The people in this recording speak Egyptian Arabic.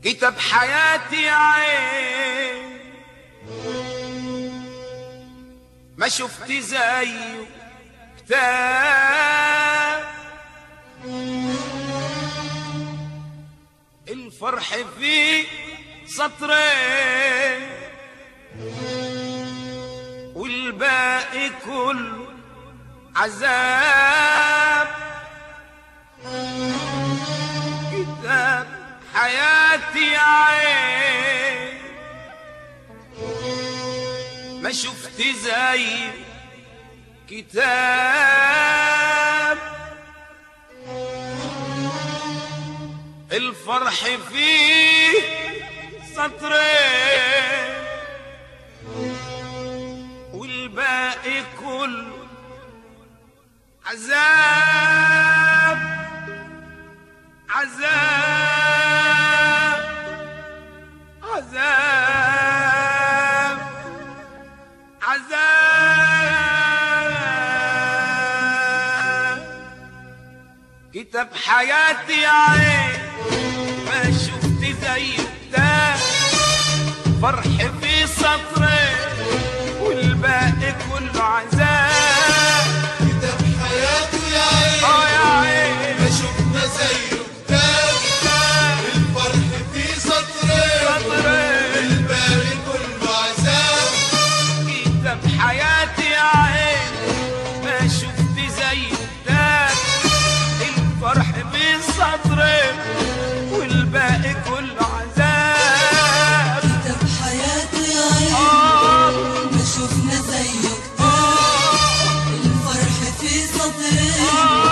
كتاب حياتي عين ما شفت زيه كتاب الفرح فيه سطرين والباقي كله عذاب كتاب حياتي عين ما شفت زي كتاب الفرح فيه سطرين والباقي كله عذاب عذاب عذاب عذاب كتاب حياتي عين ما شفت زي ده فرح في سطرين والباقي كله عذاب كتاب حياته يا عين اه يا عين ما شفنا زيه كتاب الفرح فيه سطرين سطرين الباقي كله عذاب كتاب حياتي يا عين ما شفت زي ده الفرح بالسطرين والباقي كله عذاب كتاب حياتي يا عين آه ما شفنا زيه كتاب الفرح في سطرين